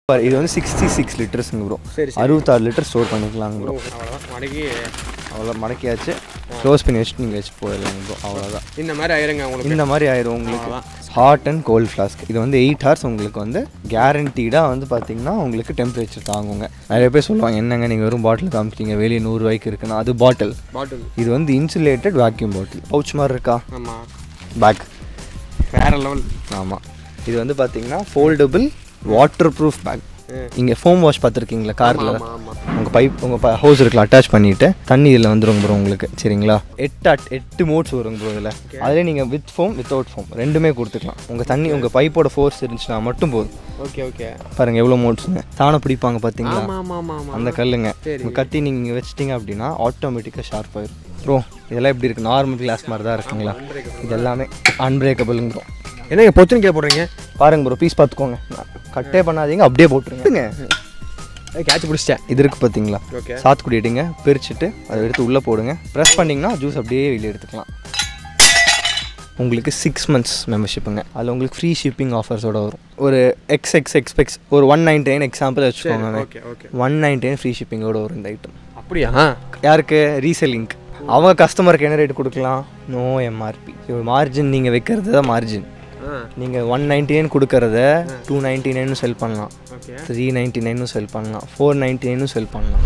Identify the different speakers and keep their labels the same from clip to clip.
Speaker 1: பாரு, இது வந்து சிக்ஸ்டி சிக்ஸ் லிட்டர்ஸுங்க ப்ரோ
Speaker 2: சரி சரி
Speaker 1: அறுபத்தாறு லிட்டர் ஸ்டோர் பண்ணிக்கலாங்க ப்ரோ
Speaker 2: அவ்வளோதான் மடக்கி
Speaker 1: அவ்வளோ மடக்கியாச்சு க்ளோஸ் பண்ணி வச்சுட்டு நீங்கள் வச்சு போயிடலாங்க ப்ரோ அவ்வளோதான்
Speaker 2: இந்த மாதிரி ஆயிருங்க உங்களுக்கு
Speaker 1: இந்த மாதிரி ஆயிரும் உங்களுக்கு
Speaker 2: அவ்வளோதான்.
Speaker 1: ஹாட் அண்ட் கோல்ட் ஃப்ளாஸ்க் இது வந்து எயிட் ஹவர்ஸ் உங்களுக்கு வந்து கேரண்டீடாக வந்து பார்த்தீங்கன்னா உங்களுக்கு டெம்பரேச்சர் தாங்குங்க நிறைய பேர் சொல்லுவாங்க என்னங்க நீங்கள் வெறும் பாட்டில் காமிச்சிட்டீங்க வெளியே நூறுரூவாய்க்கு இருக்குன்னா அது பாட்டில்
Speaker 2: பாட்டில்
Speaker 1: இது வந்து இன்சுலேட்டட் வேக்யூம் பாட்டில் பவுச் மாதிரி இருக்கா
Speaker 2: ஆமாம்
Speaker 1: பேக்
Speaker 2: வேற லெவல்
Speaker 1: ஆமாம் இது வந்து பார்த்தீங்கன்னா ஃபோல்டபுள் வாட்டர் ப்ரூஃப் பேக்
Speaker 2: ம்.
Speaker 1: இங்கே ஃபோம் வாஷ் பார்த்துருக்கீங்களா காரில்
Speaker 2: ஆமாம் ஆமாம்
Speaker 1: உங்கள் பைப் உங்கள் ஹவுஸ் இருக்குல்ல அட்டாச் பண்ணிவிட்டு தண்ணி இதில் வந்துருங்க ப்ரோ உங்களுக்கு சரிங்களா எட்டு அட் எட்டு மோட்ஸ் வருங்க ப்ரோ இதில் அதிலே நீங்கள் வித் ஃபோம் வித்தவுட் ஃபோம் ரெண்டுமே கொடுத்துக்கலாம் உங்கள் தண்ணி உங்கள் பைப்போட ஃபோர்ஸ் இருந்துச்சுன்னா மட்டும் போதும்
Speaker 2: ஓகே ஓகே
Speaker 1: பாருங்கள் எவ்வளோ மோட்ஸுங்க தானே பிடிப்பாங்க பார்த்தீங்களா
Speaker 2: ஆமாம் ஆமாம் ஆமாம் ஆமாம்
Speaker 1: அந்த கல்லுங்க
Speaker 2: சரி.
Speaker 1: உங்கள் கத்தி நீங்கள் இங்கே வச்சிட்டிங்க அப்படின்னா ஆட்டோமேட்டிக்காக ஷார்ப் ஆயிரும் ப்ரோ இதெல்லாம் எப்படி இருக்குது நார்மல் கிளாஸ் மாதிரி தான் இருக்குங்களா இது எல்லாமே அன்பிரேக்கபிளுங்க ப்ரோ
Speaker 2: என்னங்க பொத்துன்னு கீழே போடுறீங்க
Speaker 1: பாருங்க ப்ரோ பீஸ் பார்த்துக்கோங்க கட்டே பண்ணாதீங்க அப்படியே போட்டுருங்க
Speaker 2: கேட்ச் பிடிச்சிட்டேன்
Speaker 1: இது இருக்குது பார்த்தீங்களா
Speaker 2: ஓகே
Speaker 1: சாத்துக்குடி எடுங்க பிரிச்சுட்டு அதை எடுத்து உள்ளே போடுங்க ப்ரெஸ் பண்ணிங்கன்னா ஜூஸ் அப்படியே வெளியே எடுத்துக்கலாம் உங்களுக்கு சிக்ஸ் மந்த்ஸ் மெம்பர்ஷிப்புங்க அதில் உங்களுக்கு ஃப்ரீ ஷிப்பிங் ஆஃபர்ஸோட வரும் ஒரு எக்ஸ் எக்ஸ் எக்ஸ்பெக்ஸ் ஒரு ஒன் நைன்டி நைன் எக்ஸாம்பிள் வச்சுக்கோங்க
Speaker 2: okay okay
Speaker 1: one ninety nine free ஷிப்பிங்கோட வரும் இந்த ஐட்டம்
Speaker 2: அப்படியா
Speaker 1: யாருக்கு ரீசெல்லிங்க் அவங்க கஸ்டமருக்கு என்ன ரேட் கொடுக்கலாம் நோ எம்ஆர்பி மார்ஜின் நீங்கள் வைக்கிறது தான் மார்ஜின்
Speaker 2: ஆ
Speaker 1: நீங்கள் ஒன் நைன்டி நைன் கொடுக்கறத டூ நைன்ட்டி நைனும் செல் பண்ணலாம்
Speaker 2: ஓகே
Speaker 1: த்ரீ நைன்ட்டி நைனும் செல் பண்ணலாம் ஃபோர் நைன்ட்டி நைனும் செல் பண்ணலாம்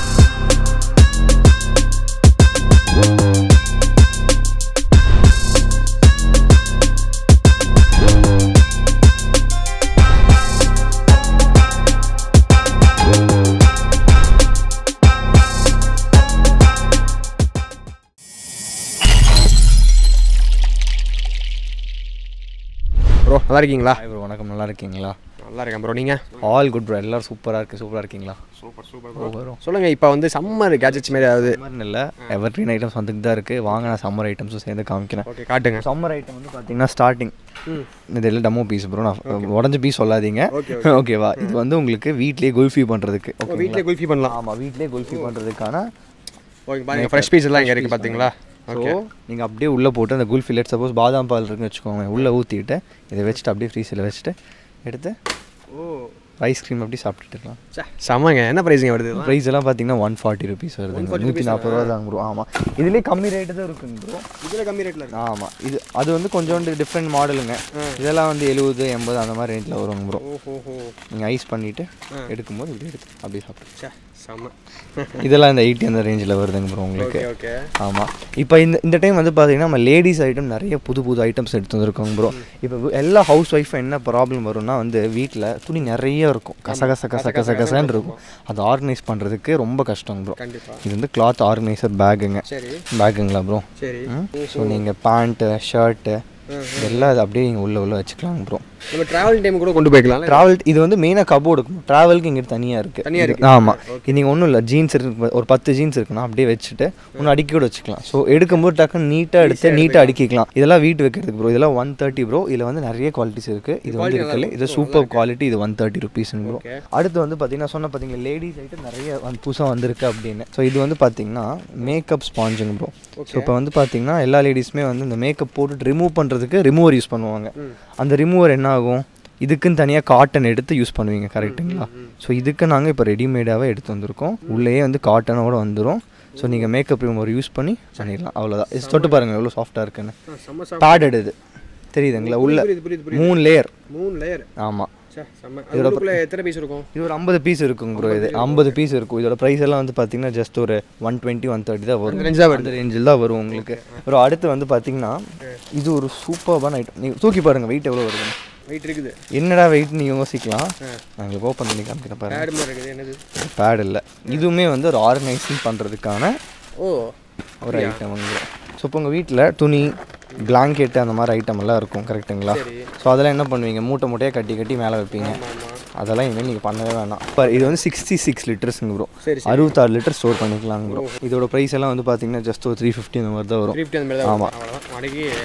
Speaker 2: ப்ரோ நல்லா இருக்கீங்களா
Speaker 1: ஹாய் ப்ரோ வணக்கம் நல்லா இருக்கீங்களா
Speaker 2: நல்லா இருக்கேன் ப்ரோ நீங்கள்
Speaker 1: ஆல் குட் ப்ரோ எல்லாரும் சூப்பராக இருக்கு சூப்பராக இருக்கீங்களா
Speaker 2: சூப்பர் சூப்பர்
Speaker 1: வரும்
Speaker 2: சொல்லுங்கள் இப்போ வந்து சம்மர் கேஜெட்ஸ் மாதிரி ஏதாவது
Speaker 1: சம்மர்னு இல்லை எவர்க்ரீன் ஐட்டம்ஸ் வந்துட்டு தான் இருக்குது வாங்க நான் சம்மர் ஐட்டம்ஸும் சேர்ந்து காமிக்கிறேன்
Speaker 2: ஓகே காட்டுங்க
Speaker 1: சம்மர் ஐட்டம் வந்து பார்த்தீங்கன்னா ஸ்டார்டிங்
Speaker 2: ம்
Speaker 1: இது எல்லாம் டெமோ பீஸ் ப்ரோ நான் உடஞ்ச பீஸ் சொல்லாதீங்க
Speaker 2: ஓகே
Speaker 1: ஓகேவா இது வந்து உங்களுக்கு வீட்லேயே குல்ஃபி பண்ணுறதுக்கு ஓகே
Speaker 2: வீட்டிலே குல்ஃபி பண்ணலாம்
Speaker 1: ஆமாம் வீட்லேயே குல்ஃபி பண்ணுறதுக்கான
Speaker 2: ஓகே பாருங்க ஃப்ரெஷ் பீஸ் எல்லாம் இங்கே இருக்குது பார்த்தீங்களா
Speaker 1: ஸோ நீங்கள் அப்படியே உள்ளே போட்டு அந்த குல்ஃபி லெட் சப்போஸ் பாதாம் பால் இருக்குன்னு வச்சுக்கோங்க உள்ளே ஊற்றிட்டு இதை வச்சுட்டு அப்படியே ஃப்ரீஸில் வச்சுட்டு எடுத்து
Speaker 2: ஓ
Speaker 1: ஐஸ்கிரீம் அப்படியே சாப்பிட்டுட்டு இருக்கலாம்
Speaker 2: செம்மங்க என்ன ப்ரைஸுங்க வருது இதெல்லாம்?
Speaker 1: ப்ரைஸ் எல்லாம் பார்த்தீங்கன்னா ஒன் ஃபார்ட்டி ருபீஸ் வருது நூற்றி நாற்பது ரூபா தான் ப்ரோ ஆமாம் இதுலேயே கம்மி ரேட்டு தான் இருக்குங்க ப்ரோ
Speaker 2: இதுல கம்மி ரேட்டில் இருக்கு
Speaker 1: ஆமாம் இது அது வந்து கொஞ்சோண்டு டிஃப்ரெண்ட் மாடலுங்க இதெல்லாம் வந்து எழுபது எண்பது அந்த மாதிரி ரேட்டில் வருங்க ப்ரோ
Speaker 2: ஓஹோ
Speaker 1: நீங்கள் ஐஸ் பண்ணிவிட்டு எடுக்கும்போது இப்படி எடுத்து அப்படியே சாப்பிட்டு
Speaker 2: சே செம்ம
Speaker 1: இதெல்லாம் இந்த எயிட்டி அந்த ரேஞ்சில் வருதுங்க ப்ரோ உங்களுக்கு
Speaker 2: ஓகே ஓகே
Speaker 1: ஆமாம் இப்போ இந்த இந்த டைம் வந்து பார்த்தீங்கன்னா நம்ம லேடிஸ் ஐட்டம் நிறைய புது புது ஐட்டம்ஸ் எடுத்து வந்திருக்கோங்க ப்ரோ இப்போ எல்லா ஹவுஸ் ஒய்ஃபும் என்ன ப்ராப்ளம் வரும்னா வந்து வீட்டில் துணி நிறைய இருக்கும் கச கச கச கச கசன்னு இருக்கும் அதை ஆர்கனைஸ் பண்ணுறதுக்கு ரொம்ப கஷ்டம் ப்ரோ
Speaker 2: கண்டிப்பாக
Speaker 1: இது வந்து கிளாத் ஆர்கனைசர் பேக்குங்க
Speaker 2: சரி
Speaker 1: பேக்குங்களா ப்ரோ
Speaker 2: சரி
Speaker 1: ஸோ நீங்கள் பேண்ட்டு ஷர்ட்டு எல்லாம் அது அப்படியே நீங்கள் உள்ள உள்ள வச்சுக்கலாங்க ப்ரோ
Speaker 2: நம்ம ட்ராவல் டைம் கூட கொண்டு போய்க்கலாம்
Speaker 1: ட்ராவல் இது வந்து மெயினாக கபோர்டு இருக்கும் ட்ராவலுக்கு இங்கே தனியாக இருக்குது
Speaker 2: தனியா இருக்கு.
Speaker 1: ஆமாம் இது நீங்கள் ஒன்றும் இல்லை ஜீன்ஸ் இருக்கு ஒரு பத்து ஜீன்ஸ் இருக்குன்னா அப்படியே வச்சுட்டு ஒன்று அடுக்கி கூட வச்சுக்கலாம் ஸோ எடுக்கும்போது டக்குன்னு நீட்டாக எடுத்து நீட்டாக அடுக்கிக்கலாம் இதெல்லாம் வீட்டு வைக்கிறதுக்கு ப்ரோ இதெல்லாம் ஒன் தேர்ட்டி ப்ரோ இதில் வந்து நிறைய குவாலிட்டிஸ் இருக்குது இது வந்து இருக்குல்ல இது சூப்பர் குவாலிட்டி இது ஒன் தேர்ட்டி ருபீஸ்னு ப்ரோ
Speaker 2: Okay.
Speaker 1: அடுத்து வந்து பார்த்தீங்கன்னா சொன்ன பார்த்தீங்களா லேடிஸ் ஐட்டம் நிறைய வந்து புதுசாக வந்திருக்கு அப்படின்னு ஸோ இது வந்து பார்த்தீங்கன்னா மேக்கப் ஸ்பாஞ்சுங்க ப்ரோ ஸோ இப்போ வந்து பார்த்தீங்கன்னா எல்லா லேடிஸுமே வந்து இந்த மேக்கப் போட்டுட்டு ரிமூவ் பண்ணுறதுக்கு ரிமூவர் யூஸ் பண்ணுவாங்க அந்த ரிமூவர் என்ன ஆகும் இதுக்குன்னு தனியாக காட்டன் எடுத்து யூஸ் பண்ணுவீங்க கரெக்ட்டுங்களா ஸோ இதுக்கு நாங்கள் இப்போ ரெடிமேடாகவே எடுத்து வந்திருக்கோம் உள்ளேயே வந்து காட்டனோட வந்துடும் ஸோ நீங்கள் மேக்கப் ரிமூவர் யூஸ் பண்ணி பண்ணிடலாம் அவ்வளோதான் இது தொட்டு பாருங்கள் எவ்வளோ சாஃப்டாக இருக்குன்னு
Speaker 2: செம்ம
Speaker 1: பேடட் இது தெரியுதுங்களா உள்ள
Speaker 2: புரியுது புரியுது புரியுது
Speaker 1: மூணு லேயர்
Speaker 2: மூணு லேயர்
Speaker 1: ஆமாம்
Speaker 2: சே செம்ம இதுக்குள்ள எத்தனை பீஸ் இருக்கும்
Speaker 1: இது ஒரு ஐம்பது பீஸ் இருக்குங்க ப்ரோ இது ஐம்பது பீஸ் இருக்கும் இதோட ப்ரைஸ் எல்லாம் வந்து பார்த்தீங்கன்னா ஜஸ்ட் ஒரு ஒன் டுவெண்ட்டி ஒன் தேர்ட்டி தான் வரும்
Speaker 2: range தான்
Speaker 1: அந்த ரேஞ்சில் தான் வரும் உங்களுக்கு ப்ரோ அடுத்து வந்து பார்த்தீங்கன்னா இது ஒரு சூப்பர்பான ஐட்டம் நீங்கள் தூக்கி பாருங்கள் வெயிட் எவ்வளோ வருதுன்னு
Speaker 2: வெயிட் இருக்குது
Speaker 1: என்னடா வெயிட் நீங்கள் யோசிக்கலாம் நான் உங்களுக்கு ஓப்பன் பண்ணி காமிக்கிறேன் பாருங்க
Speaker 2: பேட் மாதிரி இருக்குது என்னது
Speaker 1: பேட் இல்லை இதுவுமே வந்து ஒரு ஆர்கனைசிங் பண்ணுறதுக்கான
Speaker 2: ஓ
Speaker 1: ஒரு ஐட்டம் வந்து ஸோ இப்போ உங்கள் வீட்டில் துணி பிளாங்கெட்டு அந்த மாதிரி ஐட்டம் எல்லாம் இருக்கும் கரெக்ட்டுங்களா
Speaker 2: சரி
Speaker 1: ஸோ அதெல்லாம் என்ன பண்ணுவீங்க மூட்டை மூட்டையாக கட்டி கட்டி மேலே வைப்பீங்க
Speaker 2: ஆமாம்
Speaker 1: அதெல்லாம் இனிமேல் நீங்கள் பண்ணவே வேணாம் இப்போ இது வந்து சிக்ஸ்டி சிக்ஸ் லிட்டர்ஸுங்க ப்ரோ
Speaker 2: சரி
Speaker 1: அறுபத்தாறு லிட்டர் ஸ்டோர் பண்ணிக்கலாங்க ப்ரோ இதோட ப்ரைஸ் எல்லாம் வந்து பார்த்தீங்கன்னா ஜஸ்ட் ஒரு த்ரீ ஃபிஃப்டி இந்த மாதிரி தான் வரும்
Speaker 2: த்ரீ ஃபிஃப்டி அந்த மாதிரி தான்
Speaker 1: ஆமா.
Speaker 2: அவ்வளோதான் மடக்கி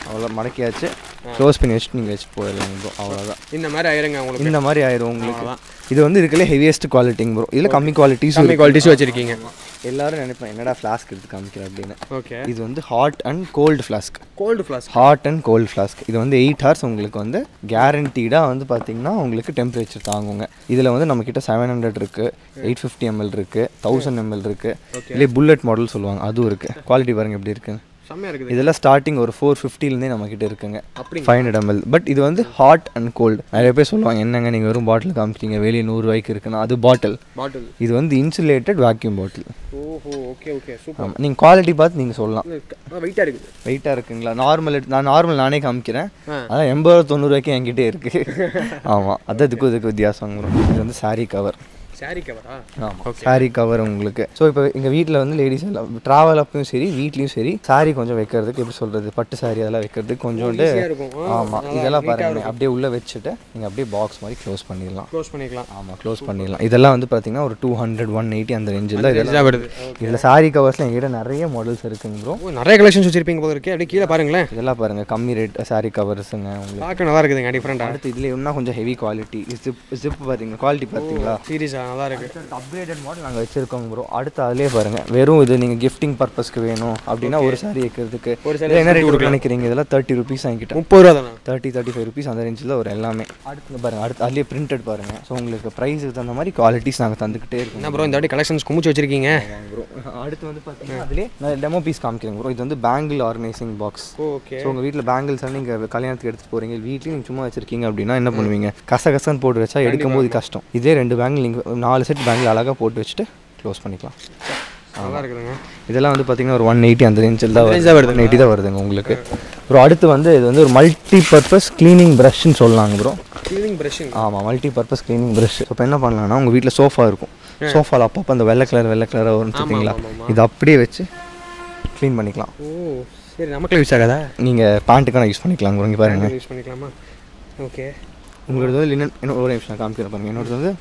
Speaker 1: அவ்வளோ மடக்கியாச்சு க்ளோஸ் பண்ணி வச்சுட்டு நீங்கள் வச்சுட்டு போயிடலாம் ப்ரோ அவ்வளோதான்
Speaker 2: இந்த மாதிரி ஆயிருங்க உங்களுக்கு
Speaker 1: இந்த மாதிரி ஆயிரும் உங்களுக்கு இது வந்து இருக்கல ஹெவியஸ்ட் குவாலிட்டிங் ப்ரோ இதில் கம்மி குவாலிட்டிஸ்
Speaker 2: கம்மி குவாலிட்டிஸும் வச்சிருக்கீங்க
Speaker 1: எல்லாரும் நினைப்பேன் என்னடா ஃப்ளாஸ்க் எடுத்து காமிக்கிற அப்படின்னு
Speaker 2: ஓகே
Speaker 1: இது வந்து hot and cold flask
Speaker 2: cold flask
Speaker 1: hot and cold flask இது வந்து எயிட் ஹவர்ஸ் உங்களுக்கு வந்து கேரண்டீடாக வந்து பார்த்தீங்கன்னா உங்களுக்கு டெம்பரேச்சர் தாங்குங்க இதில் வந்து நம்மக்கிட்ட செவன் ஹண்ட்ரட் இருக்குது எயிட் ஃபிஃப்டி எம்எல் இருக்குது தௌசண்ட் எம்எல் இருக்குது இல்லை புல்லட் மாடல் சொல்லுவாங்க அதுவும் இருக்குது குவாலிட்டி பாருங்க எப்படி இருக்குன்னு
Speaker 2: செம்மையாக இருக்குது
Speaker 1: இதெல்லாம் ஸ்டார்டிங் ஒரு ஃபோர் ஃபிஃப்டிலேருந்தே நம்மக்கிட்ட இருக்குங்க
Speaker 2: அப்படிங்களா?
Speaker 1: ஃபைவ் ஹண்ட்ரட் எம்எல் பட் இது வந்து ஹாட் அண்ட் கோல்டு நிறைய பேர் சொல்லுவாங்க என்னங்க நீங்கள் வெறும் பாட்டில் காமிச்சிங்க வெளியே நூறுரூவாய்க்கு இருக்குன்னா அது பாட்டில்
Speaker 2: பாட்டில்
Speaker 1: இது வந்து இன்சுலேட்டட் வேக்யூம் பாட்டில்
Speaker 2: ஓஹோ ஓகே ஓகே சூப்பர்
Speaker 1: ஆமாம் நீங்கள் குவாலிட்டி பார்த்து நீங்கள் சொல்லலாம்
Speaker 2: வெயிட்டாக இருக்குது
Speaker 1: வெயிட்டாக இருக்குங்களா நார்மல் நான் நார்மல் நானே காமிக்கிறேன்
Speaker 2: ஆ.
Speaker 1: அதான் எண்பது ரூபா தொண்ணூறுவாய்க்கு என்கிட்டே இருக்குது ஆமாம் அதான் இதுக்கும் இதுக்கு வித்தியாசம் வரும் இது வந்து saree கவர்
Speaker 2: சாரி கவரா
Speaker 1: ஆமாம் saree கவர் உங்களுக்கு ஸோ இப்போ எங்கள் வீட்டில் வந்து லேடிஸ் எல்லாம் ட்ராவல் அப்பயும் சரி வீட்லேயும் சரி saree கொஞ்சம் வைக்கிறதுக்கு எப்படி சொல்கிறது பட்டு saree அதெல்லாம் வைக்கிறதுக்கு கொஞ்சோண்டு
Speaker 2: ஈஸியாக இருக்கும் ஆ,
Speaker 1: ஆமாம்
Speaker 2: நல்லா
Speaker 1: இதெல்லாம்
Speaker 2: neat ஆ
Speaker 1: பாருங்க
Speaker 2: இருக்கும்.
Speaker 1: அப்படியே உள்ளே வச்சுட்டு நீங்கள் அப்படியே பாக்ஸ் மாதிரி க்ளோஸ் பண்ணிடலாம்
Speaker 2: க்ளோஸ் பண்ணிக்கலாம்
Speaker 1: ஆமாம் க்ளோஸ் பண்ணிடலாம் இதெல்லாம் வந்து பார்த்தீங்கன்னா ஒரு டூ ஹண்ட்ரட் ஒன் எயிட்டி அந்த ரேஞ்சில் இதெல்லாம்
Speaker 2: இதாக வருது
Speaker 1: இதில் saree கவர்ஸில் எங்கிட்ட நிறைய மாடல்ஸ் இருக்குங்க ப்ரோ
Speaker 2: ஓ நிறைய கலெக்ஷன்ஸ் வச்சிருப்பீங்க போல இருக்கே அப்படியே கீழே பாருங்களேன்
Speaker 1: இதெல்லாம் பாருங்க கம்மி ரேட் saree கவர்ஸுங்க உங்களுக்கு
Speaker 2: பார்க்க நல்லா இருக்குதுங்க டிஃப்ரெண்டாக
Speaker 1: அடுத்து இதுல இன்னும் கொஞ்சம் ஹெவி குவாலிட்டி ஜிப் ஜிப் பார்த்தீங்க குவாலிட்டி பார்த்தீங்களா
Speaker 2: சீரியஸாக நல்லா இருக்கு
Speaker 1: அப்கிரேடட் மாடல் நாங்கள் வச்சிருக்கோம் ப்ரோ அடுத்து அதிலே பாருங்க வெறும் இது நீங்கள் கிஃப்டிங் பர்பஸ்க்கு வேணும் அப்படின்னா ஒரு saree வைக்கிறதுக்கு
Speaker 2: ஒரு saree
Speaker 1: இது என்ன ரேட் கொடுக்க நினைக்கிறீங்க இதெல்லாம் தேர்ட்டி ருபீஸ் வாங்கிட்டேன்
Speaker 2: முப்பது ரூபா தானே
Speaker 1: தேர்ட்டி தேர்ட்டி ஃபைவ் ருபீஸ் அந்த ரேஞ்சில் ஒரு எல்லாமே அடுத்து பாருங்க அடுத்து அதுலேயே பிரிண்டட் பாருங்க ஸோ உங்களுக்கு ப்ரைஸுக்கு தகுந்த மாதிரி குவாலிட்டிஸ் நாங்கள் தந்துக்கிட்டே இருக்கோம்
Speaker 2: என்ன ப்ரோ இந்த வாட்டி கலெக்ஷன்ஸ் குமிச்சு வச்சிருக்கீங்க
Speaker 1: ப்ரோ அடுத்து வந்து பார்த்தீங்கன்னா அதுலேயே நான் டெமோ பீஸ் காமிக்கிறேன் ப்ரோ இது வந்து bangle organising box
Speaker 2: okay
Speaker 1: so உங்கள் வீட்டில் பேங்கிள்ஸ் நீங்கள் கல்யாணத்துக்கு எடுத்துட்டு போகிறீங்க வீட்லேயும் நீங்கள் சும்மா வச்சிருக்கீங்க அப்படின்னா என்ன பண்ணுவீங்க கச கசன்னு போட்டு வச்சா எடுக்கும் போது கஷ்டம் இதே ரெண்டு பேங்கிள் நீங்கள் நாலு செட் பேங்கிள் அழகாக போட்டு வச்சுட்டு க்ளோஸ் பண்ணிக்கலாம்
Speaker 2: நல்லா இருக்குதுங்க
Speaker 1: இதெல்லாம் வந்து பார்த்தீங்கன்னா ஒரு ஒன் எயிட்டி அந்த ரேஞ்சில் தான்
Speaker 2: range தான்
Speaker 1: வருது ஒன் எயிட்டி தான் வருதுங்க உங்களுக்கு ப்ரோ அடுத்து வந்து இது வந்து ஒரு மல்டி பர்பஸ் க்ளீனிங் ப்ரஷ்ன்னு சொல்லலாங்க ப்ரோ
Speaker 2: க்ளீனிங் ப்ரஷிங்
Speaker 1: ஆமாம் மல்டி பர்பஸ் க்ளீனிங் ப்ரஷ் இப்போ என்ன பண்ணலாம்னா உங்கள் வீட்டில் சோஃபா இருக்கும் சோஃபாவில் அப்பப்போ அந்த வெள்ளை கலர் வெள்ளை கலராக வரும் பார்த்தீங்களா
Speaker 2: ஆமா, ஆமா.
Speaker 1: இது அப்படியே வச்சு க்ளீன் பண்ணிக்கலாம்
Speaker 2: ஓ சரி நமக்கு யூஸ் ஆகாதா
Speaker 1: நீங்கள் பேண்ட்டுக்கான யூஸ் பண்ணிக்கலாம் ப்ரோ இங்கே பாருங்க
Speaker 2: யூஸ் பண்ணிக்கலாமா ஓகே
Speaker 1: உங்களோட வந்து லினன் இன்னும் ஒரு நிமிஷம் நான் காமிக்கிறேன் பாருங்க என்னோடது வந்து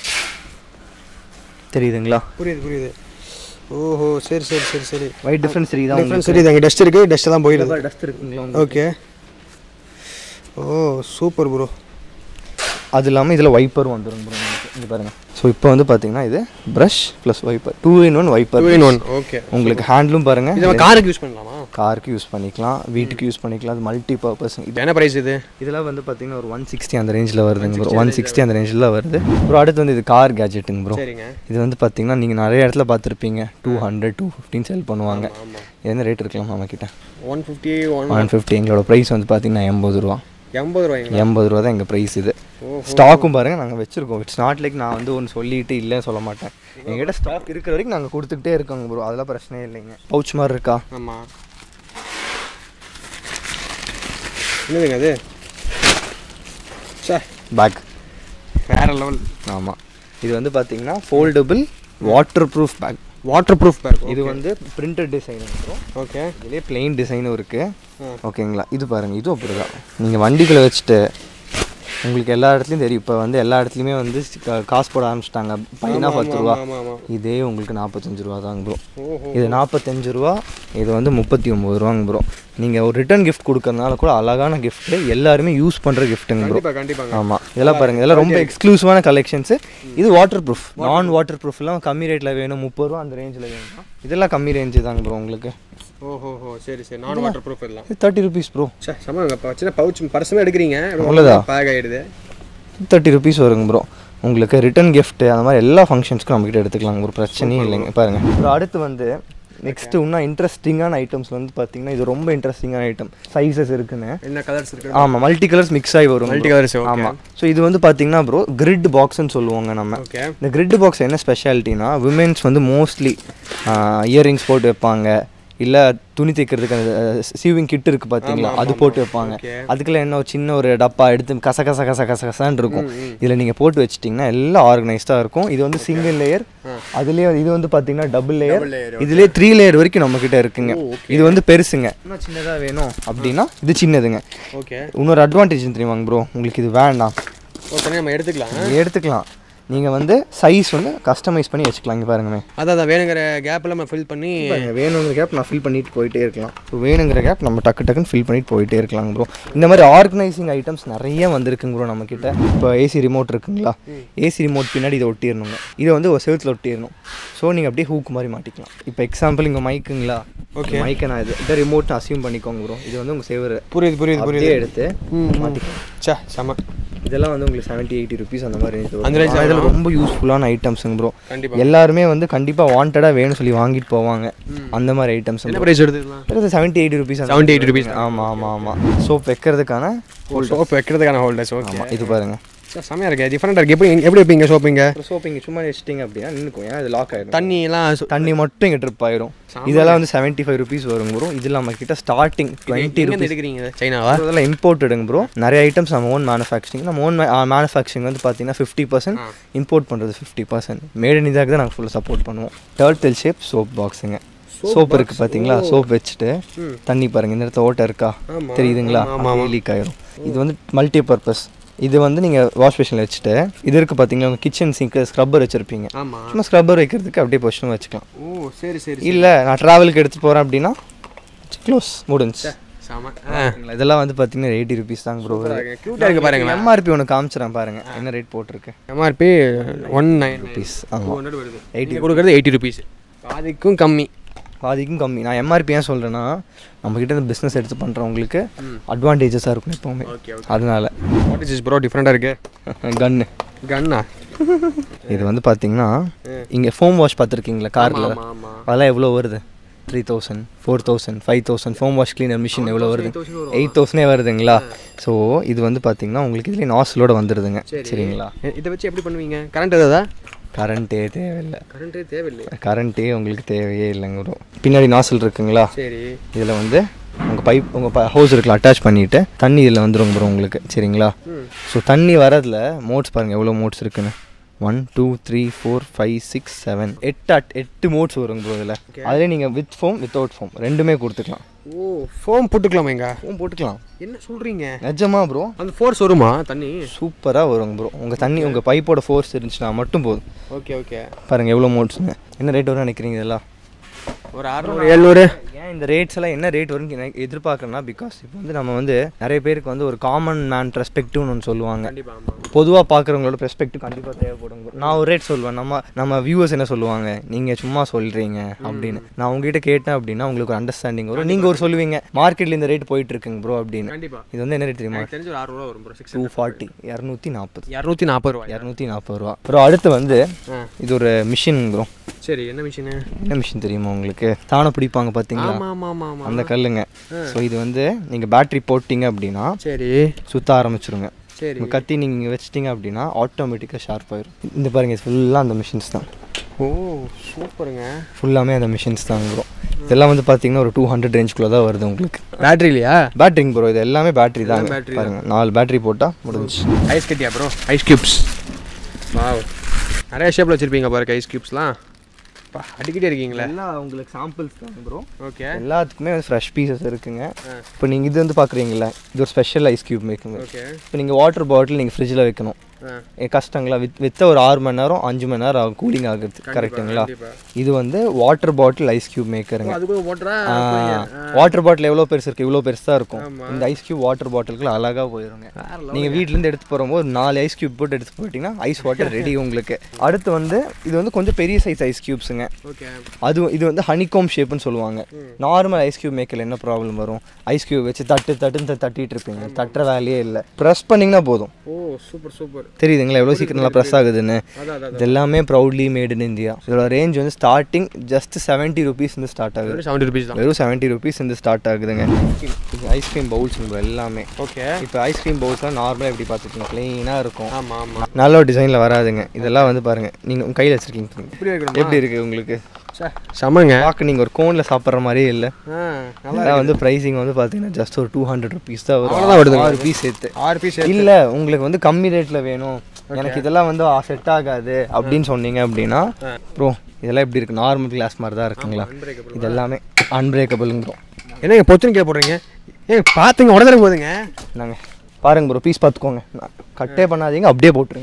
Speaker 1: தெரியுதுங்களா
Speaker 2: புரியுது புரியுது ஓஹோ சரி சரி சரி சரி
Speaker 1: ஒயிட் டிஃப்ரென்ஸ் தெரியுதா
Speaker 2: டிஃப்ரென்ஸ் தெரியுது அங்கே டஸ்ட் இருக்குது டஸ்ட் தான் போயிடுது
Speaker 1: டஸ்ட் இருக்குங்களா
Speaker 2: ஓகே ஓ சூப்பர் ப்ரோ
Speaker 1: அது இல்லாமல் இதில் வைப்பரும் வந்துடும் ப்ரோ உங்களுக்கு இங்கே பாருங்கள் ஸோ இப்போ வந்து பார்த்தீங்கன்னா இது brush plus wiper two in one wiper
Speaker 2: two in one okay
Speaker 1: உங்களுக்கு ஹேண்ட்லும் பாருங்கள்
Speaker 2: இது நம்ம காருக்கு யூஸ் பண்ணலாமா
Speaker 1: காருக்கு யூஸ் பண்ணிக்கலாம் வீட்டுக்கு யூஸ் பண்ணிக்கலாம் அது மல்டி பர்பஸ் இது
Speaker 2: இது என்ன ப்ரைஸ் இது
Speaker 1: இதெல்லாம் வந்து பார்த்தீங்கன்னா ஒரு ஒன் சிக்ஸ்டி அந்த ரேஞ்சில் வருதுங்க ப்ரோ ஒன் சிக்ஸ்டி அந்த ரேஞ்சில் தான் வருது ப்ரோ அடுத்து வந்து இது கார் கேஜெட்டுங்க ப்ரோ
Speaker 2: சரிங்க
Speaker 1: இது வந்து பார்த்தீங்கன்னா நீங்கள் நிறைய இடத்துல பார்த்துருப்பீங்க two hundred two fifteen sell பண்ணுவாங்க
Speaker 2: ஆமாம்
Speaker 1: என்ன ரேட் இருக்கலாம் நம்மக்கிட்ட
Speaker 2: one fifty one
Speaker 1: one fifty எங்களோட ப்ரைஸ் வந்து பார்த்தீங்கன்னா எண்பது ரூபா
Speaker 2: எண்பது ரூபாய்ங்களா
Speaker 1: எண்பது ரூபா தான் எங்கள் ப்ரைஸ் இது
Speaker 2: ஓஹோ.
Speaker 1: ஸ்டாக்கும் பாருங்கள் நாங்கள் வச்சுருக்கோம் இட்ஸ் நாட் லைக் நான் வந்து ஒன்று சொல்லிட்டு இல்லைன்னு சொல்ல மாட்டேன் எங்ககிட்ட ஸ்டாக் இருக்கிற வரைக்கும் நாங்கள் கொடுத்துக்கிட்டே இருக்கோங்க ப்ரோ அதெல்லாம் பிரச்சனையே இல்லைங்க பவுச் மாதிரி இருக்கா
Speaker 2: ஆமாம் என்னதுங்க அது சார்
Speaker 1: பேக்
Speaker 2: வேற லெவல்
Speaker 1: ஆமாம் இது வந்து பார்த்தீங்கன்னா foldable waterproof bag
Speaker 2: waterproof bag
Speaker 1: இது வந்து பிரிண்டட் டிசைன் ப்ரோ
Speaker 2: ஓகே
Speaker 1: இதுலேயே பிளெயின் டிசைனும் இருக்குது
Speaker 2: ஆ.
Speaker 1: ஓகேங்களா இது பாருங்கள் இதுவும் அப்படி தான் நீங்கள் வண்டிக்குள்ளே வச்சுட்டு உங்களுக்கு எல்லா இடத்துலையும் தெரியும் இப்போ வந்து எல்லா இடத்துலையுமே வந்து கா- காசு போட ஆரம்பிச்சிட்டாங்க பையனா பத்து ரூபா
Speaker 2: ஆமாம் ஆமாம்
Speaker 1: இதே உங்களுக்கு நாற்பத்தஞ்சு ரூபா தாங்க ப்ரோ
Speaker 2: ஓஹோ
Speaker 1: இது நாற்பத்தஞ்சு ரூபா இது வந்து முப்பத்தி ஒம்பது ரூபாங்க ப்ரோ நீங்கள் ஒரு ரிட்டர்ன் கிஃப்ட் கொடுக்கறதுனால கூட அழகான கிஃப்ட்டு எல்லாருமே யூஸ் பண்ணுற கிஃப்ட்டுங்க ப்ரோ
Speaker 2: கண்டிப்பாக கண்டிப்பாங்க
Speaker 1: ஆமாம் இதெல்லாம் பாருங்கள் இதெல்லாம் ரொம்ப எக்ஸ்க்ளூசிவான கலெக்ஷன்ஸு இது வாட்டர் ப்ரூஃப் நான் வாட்டர் ப்ரூஃப்லாம் கம்மி ரேட்டில் வேணும் முப்பது ரூபா அந்த ரேஞ்சில் வேணும்னா இதெல்லாம் கம்மி ரேஞ்சு தாங்க ப்ரோ உங்களுக்கு
Speaker 2: ஓஹோ ஹோ சரி சரி நான் வாட்டர் ப்ரூஃப் எல்லாம்
Speaker 1: இது தேர்ட்டி ருபீஸ் ப்ரோ
Speaker 2: சார் சமாங்க இப்போ சின்ன பவுச் பர்சனே எடுக்கிறீங்க
Speaker 1: அவ்வளோதான்.
Speaker 2: பேக் ஆகிடுது
Speaker 1: தேர்ட்டி ருபீஸ் வருங்க ப்ரோ உங்களுக்கு ரிட்டன் gift அந்த மாதிரி எல்லா ஃபங்க்ஷன்ஸ்க்கும் நம்மக்கிட்ட எடுத்துக்கலாங்க ஒரு பிரச்சனையும் இல்லைங்க பாருங்கள் அப்புறம் அடுத்து வந்து நெக்ஸ்ட்டு இன்னும் இன்ட்ரெஸ்டிங்கான ஐட்டம்ஸ் வந்து பார்த்தீங்கன்னா இது ரொம்ப இன்ட்ரெஸ்டிங்கான ஐட்டம் சைஸஸ் இருக்குன்னு
Speaker 2: என்ன கலர்ஸ் இருக்கு
Speaker 1: ஆமாம் மல்டி கலர்ஸ் மிக்ஸ் ஆகி வரும்
Speaker 2: மல்டி கலர்ஸ் ஓகே
Speaker 1: ஆமாம் ஸோ இது வந்து பார்த்தீங்கன்னா ப்ரோ கிரிட் பாக்ஸ்னு சொல்லுவாங்க நம்ம
Speaker 2: ஓகே
Speaker 1: இந்த கிரிட் பாக்ஸ் என்ன ஸ்பெஷாலிட்டினா விமென்ஸ் வந்து மோஸ்ட்லி இயரிங்ஸ் போட்டு வைப்பாங்க இல்லை துணி தைக்கிறதுக்கு அந்த சீவிங் கிட் இருக்குது பார்த்தீங்களா அது போட்டு வைப்பாங்க
Speaker 2: Okay.
Speaker 1: அதுக்குள்ள என்ன ஒரு சின்ன ஒரு டப்பா எடுத்து கச கச கச கச கசன்னு இருக்கும் இதில் நீங்கள் போட்டு வச்சிட்டிங்கன்னா எல்லாம் ஆர்கனைஸ்டாக இருக்கும் இது வந்து சிங்கிள் லேயர் அதுலேயே இது வந்து பார்த்தீங்கன்னா டபுள் லேயர்
Speaker 2: layer,
Speaker 1: இதுலேயே த்ரீ லேயர் வரைக்கும் நம்மக்கிட்ட இருக்குங்க இது வந்து பெருசுங்க இன்னும் சின்னதாக வேணும் அப்படின்னா இது சின்னதுங்க
Speaker 2: ஓகே
Speaker 1: இன்னொரு அட்வான்டேஜ் தெரியுமாங்க ப்ரோ உங்களுக்கு இது வேண்டாம்
Speaker 2: ஓகே நம்ம எடுத்துக்கலாம்
Speaker 1: நீங்க எடுத்துக்கலாம் நீங்கள் வந்து சைஸ் வந்து கஸ்டமைஸ் பண்ணி வச்சுக்கலாம் இங்கே பாருங்கமே
Speaker 2: அதான் அதான் வேணுங்கிற கேப்பில் நம்ம ஃபில் பண்ணி
Speaker 1: பாருங்க, வேணுங்கிற கேப் நான் ஃபில் பண்ணிட்டு போயிட்டே இருக்கலாம் ஸோ வேணுங்கிற கேப் நம்ம டக்கு டக்குன்னு ஃபில் பண்ணிட்டு போயிட்டே இருக்கலாம் ப்ரோ இந்த மாதிரி ஆர்கனைசிங் ஐட்டம்ஸ் நிறைய வந்திருக்குங்க ப்ரோ நம்மக்கிட்ட இப்போ ஏசி ரிமோட் இருக்குங்களா ஏசி ரிமோட் பின்னாடி இதை ஒட்டிடணுங்க இதை வந்து ஒரு செவுத்தில் ஒட்டிடணும் ஸோ நீங்கள் அப்படியே ஹூக் மாதிரி மாட்டிக்கலாம் இப்போ எக்ஸாம்பிள் இங்கே மைக்குங்களா ஓகே மைக்கை நான் இது இதை ரிமோட் அசியூம் பண்ணிக்கோங்க ப்ரோ இது வந்து உங்கள் செவரு
Speaker 2: புரியுது புரியுது
Speaker 1: அப்படியே எடுத்து
Speaker 2: ம்
Speaker 1: மாட்டிக்கலாம்
Speaker 2: சே செம
Speaker 1: இதெல்லாம் வந்து உங்களுக்கு செவன்ட்டி எயிட்டி ருபீஸ் அந்த மாதிரி range ல
Speaker 2: அந்த
Speaker 1: வரும்.
Speaker 2: range ல
Speaker 1: ஆனா, இதெல்லாம் ரொம்ப யூஸ்ஃபுல்லான ஐட்டம்ஸுங்க ப்ரோ
Speaker 2: கண்டிப்பா
Speaker 1: எல்லாருமே வந்து கண்டிப்பாக வாண்டடாக வேணும்னு சொல்லி வாங்கிட்டு போவாங்க அந்த மாதிரி ஐட்டம்ஸ்
Speaker 2: என்ன ப்ரைஸ் எடுத்துக்கலாம்
Speaker 1: செவன்ட்டி எயிட்டி ருபீஸ்
Speaker 2: 70, 80 rupees.
Speaker 1: ஆமாம் ஆமாம் ஆமாம் சோப் வைக்கிறதுக்கான
Speaker 2: சோப் வைக்கிறதுக்கான ஹோல்டர்ஸ் ஓகே
Speaker 1: ஆமாம் இது பாருங்க
Speaker 2: சார் செமையாக இருக்கு டிஃப்ரெண்டாக இருக்குது எப்படி எப்படி வைப்பீங்க சோப்பிங்க
Speaker 1: சோப் இங்கே சும்மா வச்சிட்டிங்க அப்படின்னா நின்றுக்கும் ஏன்னா இது லாக் ஆயிடும்
Speaker 2: தண்ணியெல்லாம் சு-
Speaker 1: தண்ணி மட்டும் இங்கே ட்ரிப் ஆயிரும் இதெல்லாம் வந்து செவன்ட்டி ஃபைவ் ருபீஸ் வரும் ப்ரோ இதில் நம்ம கிட்ட ஸ்டார்டிங் டுவெண்ட்டி
Speaker 2: எங்க
Speaker 1: ருபீஸ்
Speaker 2: எடுக்கிறீங்க சைனாவா
Speaker 1: இதெல்லாம் இம்போர்ட்டடுங்க ப்ரோ நிறைய ஐட்டம்ஸ் நம்ம ஓன் மேனுஃபேக்சரிங் நம்ம ஓன் மேனுஃபேக்சரிங் வந்து பார்த்தீங்கன்னா ஃபிஃப்டி பர்சன்ட் இம்போர்ட் பண்ணுறது ஃபிஃப்டி பர்சன்ட் மேட் இன் இதாக தான் நாங்கள் ஃபுல்லாக சப்போர்ட் பண்ணுவோம் டர்ட்டில் ஷேப் சோப் பாக்ஸுங்க சோப் இருக்குது பார்த்தீங்களா சோப் வச்சுட்டு தண்ணி பாருங்க இந்த இடத்துல ஓட்டை இருக்கா
Speaker 2: ஆமா.
Speaker 1: தெரியுதுங்களா லீக் ஆயிரும் இது வந்து மல்டி பர்பஸ் இது வந்து நீங்கள் வாஷ் பேஷனில் வச்சுட்டு இது இருக்குது பார்த்தீங்களா உங்கள் கிச்சன் சிங்க்கு ஸ்க்ரப்பர் வச்சுருப்பீங்க
Speaker 2: ஆமாம்
Speaker 1: சும்மா ஸ்க்ரப்பர் வைக்கிறதுக்கு அப்படியே பொசிஷன் வச்சுக்கலாம்
Speaker 2: ஓ சரி சரி
Speaker 1: இல்லை நான் ட்ராவலுக்கு எடுத்துகிட்டு போகிறேன் அப்படின்னா க்ளோஸ் முடிஞ்சு
Speaker 2: செம
Speaker 1: இதெல்லாம் வந்து பார்த்தீங்கன்னா எயிட்டி ருபீஸ் தாங்க ப்ரோ
Speaker 2: க்யூட்டாக இருக்குது பாருங்களேன்
Speaker 1: எம்ஆர்பி ஒன்று காமிச்சிடறேன் பாருங்க என்ன ரேட் போட்டிருக்கு
Speaker 2: MRP one nine
Speaker 1: rupees
Speaker 2: two
Speaker 1: ஆமாம்
Speaker 2: ஹண்ட்ரட் வருது எயிட்டி கொடுக்குறது எயிட்டி ருபீஸ் பாதிக்கும் கம்மி
Speaker 1: பாதிக்கும் கம்மி நான் எம்ஆர்பி ஏன் சொல்கிறேன்னா நம்மக்கிட்ட இந்த பிஸ்னஸ் எடுத்து பண்ணுறவங்களுக்கு அட்வான்டேஜஸாக இருக்கும் எப்போவுமே
Speaker 2: ஓகே ஓகே
Speaker 1: அதனால
Speaker 2: வாட் இஸ் இஸ் ப்ரோ டிஃப்ரெண்ட்டாக இருக்கு
Speaker 1: கன்னு
Speaker 2: கன்னா
Speaker 1: இது வந்து பார்த்தீங்கன்னா இங்கே ஃபோம் வாஷ் பார்த்துருக்கீங்களா காரில்
Speaker 2: ஆமாம் ஆமாம்
Speaker 1: அதெல்லாம் எவ்வளோ வருது three thousand four thousand five thousand foam wash cleaner machine எவ்வளோ வருது எயிட் தௌசண்டே வருதுங்களா ஸோ இது வந்து பார்த்தீங்கன்னா உங்களுக்கு இதுலேயே நாஸ்லோட வந்துடுதுங்க சரிங்களா
Speaker 2: இதை வச்சு எப்படி பண்ணுவீங்க கரண்ட் எதாவது
Speaker 1: கரண்ட்டே தேவையில்லை
Speaker 2: கரண்ட்டே தேவையில்லையா
Speaker 1: கரண்ட்டே உங்களுக்கு தேவையே இல்லைங்க bro. பின்னாடி நாசல் இருக்குங்களா
Speaker 2: சரி
Speaker 1: இதில் வந்து உங்கள் பைப் உங்கள் ஹவுஸ் இருக்குல்ல அட்டாச் பண்ணிவிட்டு தண்ணி இதில் வந்துடும் ப்ரோ உங்களுக்கு சரிங்களா ஸோ தண்ணி வரதில் மோட்ஸ் பாருங்கள் எவ்வளோ மோட்ஸ் இருக்குன்னு one two three four five six seven எட்டு அட் எட்டு மோட்ஸ் வருங்க ப்ரோ இதில் அதிலே நீங்கள் வித் ஃபோம் வித்தவுட் ஃபோம் ரெண்டுமே கொடுத்துக்கலாம்
Speaker 2: ஓ ஃபோம் போட்டுக்கலாமேங்க
Speaker 1: ஃபோம் போட்டுக்கலாம்
Speaker 2: என்ன சொல்கிறீங்க
Speaker 1: நிஜமா ப்ரோ
Speaker 2: அந்த ஃபோர்ஸ் வருமா தண்ணி
Speaker 1: சூப்பராக வருங்க ப்ரோ உங்கள் தண்ணி உங்கள் பைப்போட ஃபோர்ஸ் இருந்துச்சுன்னா மட்டும் போதும்
Speaker 2: ஓகே ஓகே
Speaker 1: பாருங்கள் எவ்வளோ மோட்ஸுங்க என்ன ரேட் வரும் நினைக்கிறீங்க இதெல்லாம்
Speaker 2: ஒரு அறுநூறு எழுநூறு
Speaker 1: ஏன் இந்த ரேட்ஸ் எல்லாம் என்ன ரேட் வரும்னு எனக்கு எதிர்பார்க்கறேன்னா பிகாஸ் இப்போ வந்து நம்ம வந்து நிறைய பேருக்கு வந்து ஒரு காமன் மேன் பெர்ஸ்பெக்டிவ்னு ஒன்று சொல்லுவாங்க
Speaker 2: கண்டிப்பாக ஆமாம்
Speaker 1: பொதுவாக பார்க்குறவங்களோட பெர்ஸ்பெக்டிவ் கண்டிப்பாக தேவைப்படும் bro. நான் ஒரு ரேட் சொல்லுவேன் நம்ம நம்ம வியூவர்ஸ் என்ன சொல்லுவாங்க நீங்கள் சும்மா சொல்கிறீங்க அப்படின்னு நான் உங்ககிட்ட கேட்டேன் அப்படின்னா உங்களுக்கு ஒரு அண்டர்ஸ்டாண்டிங் வரும் நீங்கள் ஒரு சொல்லுவீங்க மார்க்கெட்டில் இந்த ரேட் போயிட்டு இருக்குங்க ப்ரோ அப்படின்னு
Speaker 2: கண்டிப்பாக
Speaker 1: இது வந்து என்ன ரேட் தெரியுமா
Speaker 2: எனக்கு தெரிஞ்ச ஒரு அறுநூறுவா வரும் ப்ரோ சிக்ஸ்
Speaker 1: டூ ஃபார்ட்டி இரநூத்தி நாற்பது
Speaker 2: இரநூத்தி நாற்பது ரூபாய்
Speaker 1: இரநூத்தி நாற்பது ரூபா ப்ரோ அடுத்து வந்து
Speaker 2: ஆ
Speaker 1: இது ஒரு மிஷின் ப்ரோ
Speaker 2: சரி என்ன மிஷினு
Speaker 1: என்ன மிஷின் தெரியுமா உங்களுக்கு தானே பிடிப்பாங்க பார்த்தீங்களா
Speaker 2: ஆமாம் ஆமாம் ஆமாம் ஆமாம்
Speaker 1: அந்த கல்லுங்க ஸோ இது வந்து நீங்கள் பேட்டரி போட்டிங்க அப்படின்னா
Speaker 2: சரி
Speaker 1: சுத்த ஆரம்பிச்சிருங்க
Speaker 2: சரி
Speaker 1: உங்க கத்தி நீங்கள் இங்கே வச்சிட்டிங்க அப்படின்னா ஆட்டோமேட்டிக்காக ஷார்ப் ஆயிரும் இந்த பாருங்க ஃபுல்லாக அந்த மிஷின்ஸ் தான்
Speaker 2: ஓ சூப்பருங்க
Speaker 1: ஃபுல்லாமே அந்த மிஷின்ஸ் தான் ப்ரோ இதெல்லாம் வந்து பார்த்தீங்கன்னா ஒரு டூ ஹண்ட்ரட் ரேஞ்சுக்குள்ளே தான் வருது உங்களுக்கு
Speaker 2: பேட்டரி இல்லையா
Speaker 1: பேட்டரிங் ப்ரோ இது எல்லாமே பேட்டரி தாங்க
Speaker 2: battery
Speaker 1: பாருங்க நாலு பேட்டரி போட்டால் முடிஞ்சு
Speaker 2: ஐஸ் கட்டியா ப்ரோ ஐஸ் கியூப்ஸ் வாவ் நிறைய ஷேப்பில் வச்சுருப்பீங்க பாருங்க ஐஸ் கியூப்ஸ்லாம் பா அடிக்கிட்டே இருக்கீங்களே
Speaker 1: எல்லாம் உங்களுக்கு சாம்பிள்ஸ் தான் ப்ரோ
Speaker 2: ஓகே
Speaker 1: எல்லாத்துக்குமே வந்து ஃப்ரெஷ் பீசஸ் இருக்குங்க இப்போ நீங்கள் இது வந்து பார்க்குறீங்களா இது ஒரு special ice cube making
Speaker 2: okay
Speaker 1: இப்போ நீங்கள் வாட்டர் பாட்டில் நீங்கள் ஃப்ரிட்ஜில் வைக்கணும்
Speaker 2: ஆ
Speaker 1: ஏ, கஷ்டங்களா வித் வித்த ஒரு ஆறு மணி நேரம் அஞ்சு மணி நேரம் ஆகும் கூலிங் ஆகுறது கரெக்ட்டுங்களா
Speaker 2: கண்டிப்பா.
Speaker 1: இது வந்து வாட்டர் பாட்டில் ஐஸ் கியூப் மேக்கருங்க
Speaker 2: அதுக்கு ஓட்டுறா
Speaker 1: வாட்டர் பாட்டில் எவ்வளோ பெருசு இருக்குது இவ்வளோ பெருசு தான் இருக்கும் இந்த ஐஸ் கியூப் வாட்டர் பாட்டிலுக்குள்ள அழகாக போயிருங்க நீங்கள் வீட்டிலேருந்து எடுத்து போகும்போது ஒரு நாலு ஐஸ் கியூப் போட்டு எடுத்து போயிட்டீங்கன்னா ஐஸ் வாட்டர் ரெடி உங்களுக்கு அடுத்து வந்து இது வந்து கொஞ்சம் பெரிய சைஸ் ஐஸ் கியூப்ஸுங்க
Speaker 2: ஓகே
Speaker 1: அது இது வந்து ஹனிகோம் ஷேப்னு சொல்லுவாங்க நார்மல் ஐஸ் கியூப் மேக்கரில் என்ன ப்ராப்ளம் வரும் ஐஸ் கியூப் வச்சு தட்டு தட்டுன்னு த- தட்டிட்டு இருப்பீங்க தட்டுற வேலையே இல்லை ப்ரெஸ் பண்ணிங்கன்னா போதும்
Speaker 2: ஓ சூப்பர் சூப்பர்
Speaker 1: தெரியுதுங்களா எவ்வளோ சீக்கிரம் நல்லா ப்ரெஸ் ஆகுதுன்னு
Speaker 2: அதான் அதான்
Speaker 1: இது எல்லாமே ப்ரௌட்லி மேட் இன் இந்தியா இதோட ரேஞ்ச் வந்து ஸ்டார்டிங் ஜஸ்ட் செவன்ட்டி ருபீஸ் இருந்து ஸ்டார்ட் ஆகுது
Speaker 2: செவன்ட்டி ருபீஸ் தான்
Speaker 1: வெறும் செவன்ட்டி ருபீஸ் இருந்து ஸ்டார்ட் ஆகுதுங்க ஐஸ்கிரீம் பவுல்ஸ் எல்லாமே
Speaker 2: ஓகே
Speaker 1: இப்போ ஐஸ்கிரீம் பவுல்ஸ்லாம் நார்மலாக எப்படி பார்த்துக்கணும் க்ளீனாக இருக்கும்
Speaker 2: ஆமாம் ஆமாம்
Speaker 1: நல்ல ஒரு டிசைனில் வராதுங்க இதெல்லாம் வந்து பாருங்க நீங்கள் உங்கள் கையில் வச்சிருக்கீங்க பாருங்க.
Speaker 2: இப்படி வைக்கணும்
Speaker 1: எப்படி இருக்குது உங்களுக்கு
Speaker 2: செம்மங்க
Speaker 1: பார்க்க நீங்கள் ஒரு கோனில் சாப்பிட்ற மாதிரியே இல்லை
Speaker 2: ஆ நல்லா
Speaker 1: அதெல்லாம் வந்து ப்ரைஸிங் வந்து பார்த்தீங்கன்னா ஜஸ்ட் ஒரு டூ ஹண்ட்ரட் ருபீஸ் தான் வரும்
Speaker 2: அவ்வளவுதான் வருதுங்களா?
Speaker 1: ஆறு பீஸ் சேர்த்து
Speaker 2: ஆறு பீஸ்
Speaker 1: இல்லை உங்களுக்கு வந்து கம்மி ரேட்டில் வேணும் எனக்கு இதெல்லாம் வந்து செட் ஆகாது அப்படின்னு சொன்னீங்க அப்படின்னா ப்ரோ இதெல்லாம் எப்படி இருக்கு நார்மல் கிளாஸ் மாதிரி தான் இருக்குங்களா இது எல்லாமே அன்பிரேக்கபிள்ங்கிறோம்
Speaker 2: என்னங்க பொச்சுன்னு கீழே போடுறீங்க ஏங்க பார்த்துங்க உடனே போதுங்க
Speaker 1: நாங்கள் பாருங்க ப்ரோ பீஸ் பார்த்துக்கோங்க நான் கட்டே பண்ணாதீங்க அப்படியே போட்டுருங்க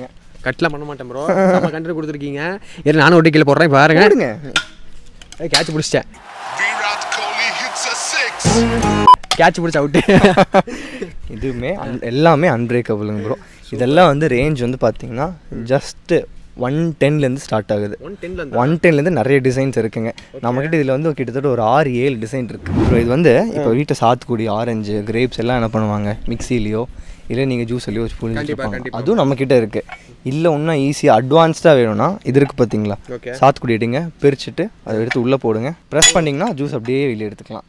Speaker 2: கட்லாம் பண்ண மாட்டேன் ப்ரோ நம்ம கண்டு கொடுத்துருக்கீங்க இரு நானும் ஒட்டி கீழே போடுறேன் பாருங்க
Speaker 1: போடுங்க
Speaker 2: கேட்ச் பிடிச்சிட்டேன்
Speaker 3: Virat Kohli hits a six.
Speaker 2: Catch பிடிச்ச அவுட்டு
Speaker 1: இதுவுமே un- எல்லாமே அன்பிரேக்கபிளுங்க ப்ரோ இதெல்லாம் வந்து ரேஞ்ச் வந்து பார்த்தீங்கன்னா ஜஸ்ட்டு ஒன் டென்லேருந்து ஸ்டார்ட் ஆகுது
Speaker 2: ஒன் டென்ல
Speaker 1: ஒன் டென்லேருந்து நிறைய டிசைன்ஸ் இருக்குங்க நம்மக்கிட்ட இதில் வந்து கிட்டத்தட்ட ஒரு ஆறு ஏழு டிசைன் இருக்குது ப்ரோ இது வந்து இப்போ வீட்டை சாத்துக்குடி ஆரஞ்சு கிரேப்ஸ் எல்லாம் என்ன பண்ணுவாங்க மிக்சிலையோ இல்லை நீங்கள் ஜூஸ்லையோ வச்சு
Speaker 2: கண்டிப்பா,
Speaker 1: புழிஞ்சிருப்பாங்க
Speaker 2: கண்டிப்பா.
Speaker 1: அதுவும் நம்மக்கிட்ட இருக்குது இல்லை இன்னும் ஈஸியாக அட்வான்ஸ்டாக வேணும்னா இது இருக்குது பார்த்தீங்களா
Speaker 2: Okay.
Speaker 1: சாத்துக்குடி எடுங்க பிரிச்சுட்டு அதை எடுத்து உள்ளே போடுங்க ப்ரெஸ் பண்ணிங்கன்னா ஜூஸ் அப்படியே வெளியே எடுத்துக்கலாம்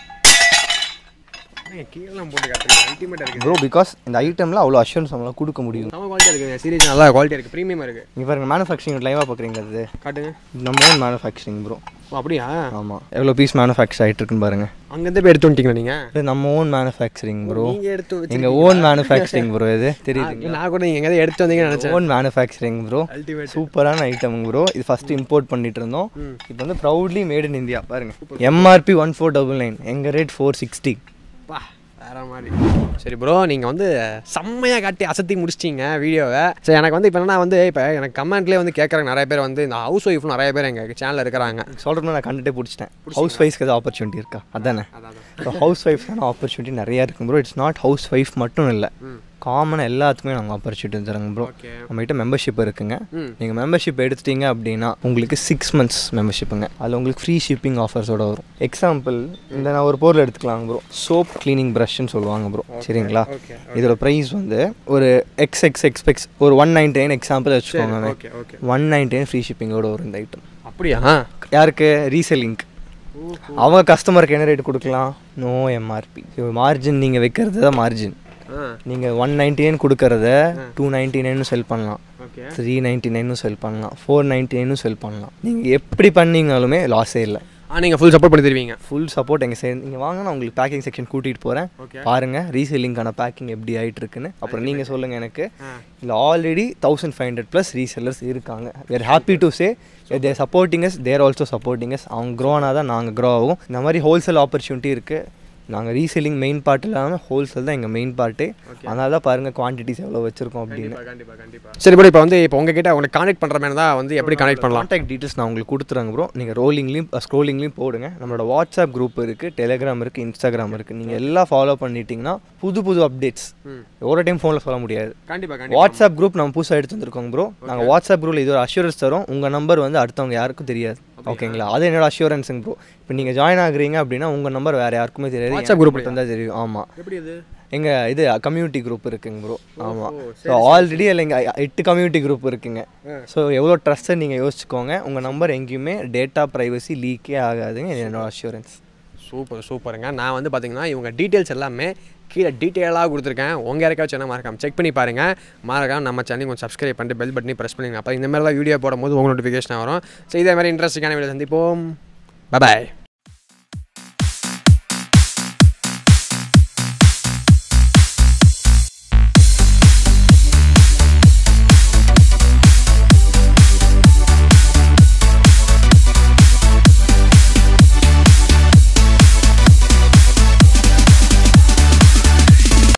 Speaker 2: கீழே போட்டு காட்டுறீங்க அல்டிமேட்டாக இருக்குது
Speaker 1: ப்ரோ பிகாஸ் இந்த ஐட்டமில் அவ்வளோ அஷூரன்ஸ் நம்மளால் கொடுக்க முடியும்
Speaker 2: நம்ம குவாலிட்டியாக இருக்குங்க சீரியஸ் நல்லா குவாலிட்டியாக இருக்குது ப்ரீமியமாக இருக்குது
Speaker 1: இங்கே பாருங்க மேனுஃபேக்சரிங் லைவாக பார்க்குறீங்க அது
Speaker 2: காட்டுங்க
Speaker 1: நம்ம ஓன் மேனுஃபேக்சரிங் ப்ரோ
Speaker 2: ஓ அப்படியா
Speaker 1: ஆமாம் எவ்வளோ பீஸ் மேனுஃபேக்சர் ஆகிட்டு இருக்குன்னு பாருங்க
Speaker 2: அங்கேருந்து போய் எடுத்து வந்துட்டீங்களா நீங்கள்
Speaker 1: இது நம்ம ஓன் மேனுஃபேக்சரிங் ப்ரோ
Speaker 2: நீங்கள் எடுத்து
Speaker 1: எங்கள் ஓன் மேனுஃபேக்சரிங் ப்ரோ இது தெரியுதுங்களா
Speaker 2: நான் கூட நீங்கள் எங்கேயாவது எடுத்து வந்தீங்கன்னு நினச்சேன்
Speaker 1: ஓன் மேனுஃபேக்சரிங் ப்ரோ
Speaker 2: அல்டிமேட்
Speaker 1: சூப்பரான ஐட்டம் ப்ரோ இது ஃபஸ்ட்டு இம்போர்ட் பண்ணிட்டு இருந்தோம் இப்போ வந்து ப்ரௌட்லி மேட் இன் இந்தியா பாருங்க MRP one four double nine எங்கள் ரேட் ஃபோர் சிக்ஸ்டி
Speaker 2: பா வேற மாதிரி சரி ப்ரோ நீங்கள் வந்து செம்மையாக காட்டி அசத்தி முடிச்சிட்டீங்க வீடியோவை சரி எனக்கு வந்து இப்போ என்ன வந்து இப்போ எனக்கு கமெண்ட்லேயே வந்து கேட்குறாங்க நிறைய பேர் வந்து இந்த ஹவுஸ் ஒய்ஃப் நிறைய பேர் எங்கள் சேனலில் இருக்கிறாங்க
Speaker 1: சொல்கிறேன்னா நான் கண்டுட்டே பிடிச்சிட்டேன் ஹவுஸ் ஒய்ஃப்க்கு எதாவது ஆப்பர்ச்சுனிட்டி இருக்கா அதானே ஸோ ஹவுஸ் ஒய்ஃப்க்கான ஆப்பர்ச்சுனிட்டி நிறையா இருக்கும் bro it's not housewife மட்டும் இல்லை காமனாக எல்லாத்துக்குமே நாங்கள் ஆப்பர்ச்சுனிட்டி தரோங்க ப்ரோ
Speaker 2: ஓகே
Speaker 1: நம்மகிட்ட மெம்பர்ஷிப் இருக்குங்க
Speaker 2: ம்.
Speaker 1: நீங்கள் மெம்பர்ஷிப் எடுத்துட்டீங்க அப்படின்னா உங்களுக்கு சிக்ஸ் மந்த்ஸ் மெம்பர்ஷிப்புங்க அதில் உங்களுக்கு ஃப்ரீ ஷிப்பிங் ஆஃபர்ஸோட வரும் எக்ஸாம்பிள் இந்த நான் ஒரு பொருள் எடுத்துக்கலாம் ப்ரோ சோப் க்ளீனிங் ப்ரஷ்ன்னு சொல்லுவாங்க ப்ரோ சரிங்களா
Speaker 2: ஓகே
Speaker 1: இதோட ப்ரைஸ் வந்து ஒரு எக்ஸ் எக்ஸ் எக்ஸ்பெக்ஸ் ஒரு ஒன் நைன்டி நைன் எக்ஸாம்பிள் வச்சுக்கோங்க
Speaker 2: okay okay
Speaker 1: one ninety nine free ஷிப்பிங்கோட வரும் இந்த ஐட்டம்
Speaker 2: அப்படியா
Speaker 1: யாருக்கு ரீசெல்லிங்க் அவங்க கஸ்டமருக்கு என்ன ரேட் கொடுக்கலாம் நோ எம்ஆர்பி மார்ஜின் நீங்கள் வைக்கிறது தான் மார்ஜின்
Speaker 2: ஆ
Speaker 1: நீங்கள் ஒன் நைன்டி நைன் கொடுக்கறத டூ நைன்டி நைனும் செல் பண்ணலாம்
Speaker 2: ஓகே
Speaker 1: த்ரீ நைன்ட்டி நைனும் செல் பண்ணலாம் ஃபோர் நைன்ட்டி நைனும் செல் பண்ணலாம் நீங்கள் எப்படி பண்ணீங்கனாலுமே லாஸே இல்லை
Speaker 2: ஆ நீங்கள் ஃபுல் சப்போர்ட் பண்ணி தருவீங்க
Speaker 1: ஃபுல் சப்போர்ட் எங்கள் சைடு நீங்கள் வாங்க நான் உங்களுக்கு பேக்கிங் செக்ஷன் கூட்டிகிட்டு போகிறேன்
Speaker 2: Okay.
Speaker 1: பாருங்கள் ரீசெல்லிங்கான பேக்கிங் எப்படி ஆகிட்டு இருக்குன்னு அப்புறம் நீங்கள் சொல்லுங்கள் எனக்கு
Speaker 2: ஆ.
Speaker 1: இல்லை already thousand five hundred plus resellers இருக்காங்க where happy to say they're supporting us they're also supporting us அவங்க க்ரோ ஆனால் தான் நாங்கள் க்ரோ ஆகும் இந்த மாதிரி ஹோல்சேல் ஆப்பர்ச்சுனிட்டி இருக்குது நாங்கள் ரீசெல்லிங் மெயின் பார்ட் இல்லாமல் ஹோல்சேல் தான் எங்கள் மெயின் பார்ட்டு அதனால தான் பாருங்கள் குவான்டிட்டிஸ் எவ்வளோ வச்சுருக்கோம் அப்படின்னு
Speaker 2: கண்டிப்பாக கண்டிப்பாக சரி ப்ரோ இப்போ வந்து இப்போ உங்ககிட்ட உங்களை கான்டெக்ட் பண்ணுற மாதிரி தான் வந்து எப்படி கனெக்ட் பண்ணலாம்
Speaker 1: கான்டாக்ட் டீட்டெயில்ஸ் நான் உங்களுக்கு கொடுத்துறேங்க ப்ரோ நீங்கள் ரோலிங்லேயும் ஸ்க்ரோலிங்லேயும் போடுங்க நம்மளோட வாட்ஸ்அப் குரூப் இருக்குது டெலிகிராம் இருக்குது இன்ஸ்டாகிராம் இருக்குது நீங்கள் எல்லாம் ஃபாலோ பண்ணிட்டீங்கன்னா புது புது அப்டேட்ஸ் ஒரு டைம் ஃபோனில் சொல்ல முடியாது
Speaker 2: கண்டிப்பாக கண்டிப்பாக
Speaker 1: வாட்ஸ்அப் குரூப் நம்ம புதுசாக எடுத்து வந்திருக்கோம் ப்ரோ நாங்கள் வாட்ஸ்அப் குரூப்பில் இது ஒரு அஷூரன்ஸ் தரோம் உங்கள் நம்பர் வந்து அடுத்தவங்க யாருக்கும் தெரியாது ஓகேங்களா அது என்னோட அஷூரன்ஸுங்க ப்ரோ இப்போ நீங்கள் ஜாயின் ஆகுறீங்க அப்படின்னா உங்கள் நம்பர் வேறு யாருக்குமே தெரியாது
Speaker 2: WhatsApp
Speaker 1: எனக்கு
Speaker 2: group
Speaker 1: மட்டும் தான் தெரியும் ஆமாம்
Speaker 2: எப்படி இது
Speaker 1: எங்கள் இது கம்யூனிட்டி குரூப் இருக்குங்க ப்ரோ ஆமாம் ஸோ ஆல்ரெடி அதில் இங்கே எட்டு கம்யூனிட்டி குரூப் இருக்குங்க ஸோ எவ்வளோ ட்ரஸ்ட்டை நீங்கள் யோசிச்சுக்கோங்க உங்கள் நம்பர் எங்கேயுமே டேட்டா ப்ரைவசி லீக்கே ஆகாதுங்க இது என்னோட அஷூரன்ஸ்
Speaker 2: சூப்பர் சூப்பருங்க நான் வந்து பார்த்தீங்கன்னா இவங்க டீட்டெயில்ஸ் எல்லாமே கீழே டீட்டெயிலாக கொடுத்துருக்கேன் உங்கள் யாருக்காச்சும் என்ன மறக்காம செக் பண்ணி பாருங்கள் மறக்காம நம்ம சேனல் கொஞ்சம் சப்ஸ்கிரைப் பண்ணிட்டு பெல் பட்டனி ப்ரெஸ் பண்ணுங்க அப்போ இந்த மாதிரிலாம் வீடியோ போடும்போது உங்கள் நோட்டிஃபிகேஷன் வரும் ஸோ இதே மாதிரி இன்ட்ரெஸ்டிங்கான வீடியோ சந்திப்போம் பாய்